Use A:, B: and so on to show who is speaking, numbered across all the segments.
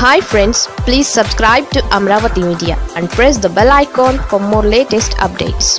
A: hi friends please subscribe to Amaravati media and press the bell icon for more latest updates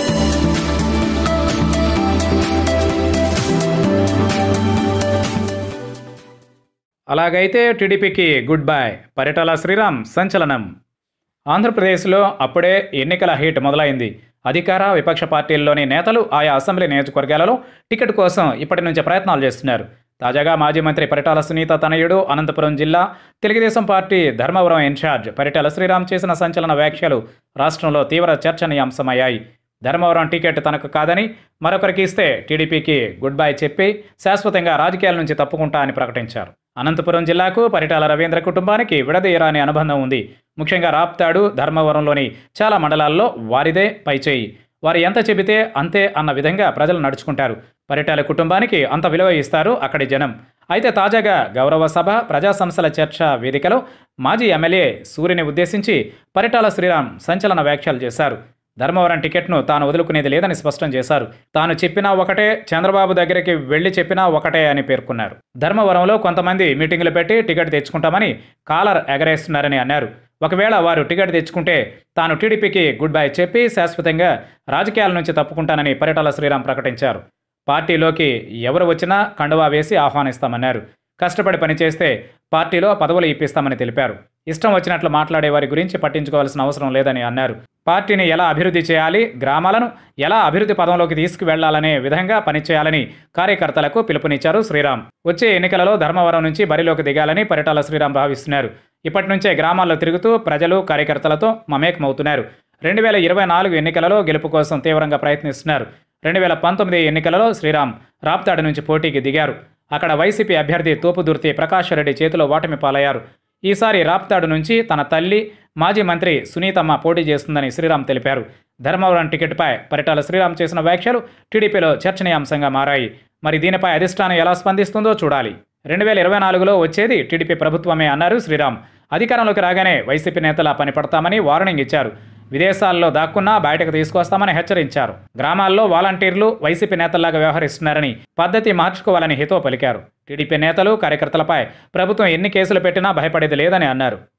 B: అలాగైతే టీడీపీకి good bye Paritala Sriram సంచలనం ఆంధ్రప్రదేశ్లో అప్పుడే ఎన్నికల హీట్ మొదలైంది అధికార విపక్ష పార్టీల్లోని నేతలు ఆయా అసెంబ్లీ నియోజకవర్గాలలో టికెట్ కోసం ఇప్పటి నుంచే ప్రయత్నాలు చేస్తున్నారు తాజాగా మాజీ మంత్రి పరిటాల సునీత తనయుడు అనంతపురం జిల్లా తెలుగుదేశం పార్టీ ధర్మవరం ఇన్ఛార్జ్ పరిటాల శ్రీరామ్ చేసిన సంచలన వ్యాఖ్యలు రాష్ట్రంలో తీవ్ర చర్చనీయాంశమయ్యాయి ధర్మవరం టికెట్ తనకు కాదని మరొకరికి ఇస్తే టీడీపీకి గుడ్ బై చెప్పి శాశ్వతంగా రాజకీయాల నుంచి తప్పుకుంటా అని ప్రకటించారు అనంతపురం జిల్లాకు పరిటాల రవీంద్ర కుటుంబానికి విడదీయరాని అనుబంధం ఉంది ముఖ్యంగా రాప్తాడు ధర్మవరంలోని చాలా మండలాల్లో వారిదే పైచేయి వారు ఎంత చెబితే అంతే అన్న విధంగా ప్రజలు నడుచుకుంటారు పరిటాల కుటుంబానికి అంత విలువ ఇస్తారు అక్కడి జనం అయితే తాజాగా గౌరవ సభ ప్రజా సంస్థల చర్చ వేదికలో మాజీ ఎమ్మెల్యే సూర్యుని ఉద్దేశించి పరిటాల శ్రీరామ్ సంచలన వ్యాఖ్యలు చేశారు ధర్మవరం టికెట్ను తాను వదులుకునేది లేదని స్పష్టం చేశారు తాను చెప్పినా ఒకటే చంద్రబాబు దగ్గరికి వెళ్లి చెప్పినా ఒకటే అని పేర్కొన్నారు ధర్మవరంలో కొంతమంది మీటింగులు పెట్టి టికెట్ తెచ్చుకుంటామని కాలర్ ఎగరేస్తున్నారని అన్నారు ఒకవేళ వారు టికెట్ తెచ్చుకుంటే తాను టీడీపీకి గుడ్ బై చెప్పి శాశ్వతంగా రాజకీయాల నుంచి తప్పుకుంటానని పరిటాల శ్రీరామ్ ప్రకటించారు పార్టీలోకి ఎవరు వచ్చినా కండువా వేసి ఆహ్వానిస్తామన్నారు కష్టపడి పనిచేస్తే పార్టీలో పదవులు ఇప్పిస్తామని తెలిపారు ఇష్టం వచ్చినట్లు మాట్లాడే వారి గురించి పట్టించుకోవాల్సిన అవసరం లేదని అన్నారు పార్టీని ఎలా అభివృద్ధి చేయాలి గ్రామాలను ఎలా అభివృద్ధి పదంలోకి తీసుకువెళ్లాలనే విధంగా పనిచేయాలని కార్యకర్తలకు పిలుపునిచ్చారు శ్రీరామ్ వచ్చే ఎన్నికలలో ధర్మవరం నుంచి బరిలోకి దిగాలని పరిటాల శ్రీరామ్ భావిస్తున్నారు ఇప్పటి నుంచే గ్రామాల్లో తిరుగుతూ ప్రజలు కార్యకర్తలతో మమేకమవుతున్నారు రెండు వేల ఇరవై నాలుగు ఎన్నికలలో గెలుపు కోసం తీవ్రంగా ప్రయత్నిస్తున్నారు రెండు వేల పంతొమ్మిది ఎన్నికలలో శ్రీరామ్ రాప్తాడు నుంచి పోటీకి దిగారు అక్కడ వైసీపీ అభ్యర్థి తోపుదుర్తి ప్రకాష్ రెడ్డి చేతిలో ఓటమి పాలయ్యారు ఈసారి రాప్తాడు నుంచి తన తల్లి మాజీ మంత్రి సునీతమ్మ పోటీ చేస్తుందని శ్రీరామ్ తెలిపారు ధర్మవరం టికెట్పై పరిటాల శ్రీరామ్ చేసిన వ్యాఖ్యలు టీడీపీలో చర్చనీయాంశంగా మారాయి మరి దీనిపై అధిష్టానం ఎలా స్పందిస్తుందో చూడాలి రెండు వేల ఇరవై నాలుగులో వచ్చేది టీడీపీ ప్రభుత్వమే అన్నారు శ్రీరామ్ అధికారంలోకి రాగానే వైసీపీ నేతల పనిపడతామని వార్నింగ్ ఇచ్చారు విదేశాల్లో దాక్కున్నా బయటకు తీసుకొస్తామని హెచ్చరించారు గ్రామాల్లో వాలంటీర్లు వైసీపీ నేతల్లాగా వ్యవహరిస్తున్నారని పద్ధతి మార్చుకోవాలని హితో పలికారు టీడీపీ నేతలు కార్యకర్తలపై ప్రభుత్వం ఎన్ని కేసులు పెట్టినా భయపడేది లేదని అన్నారు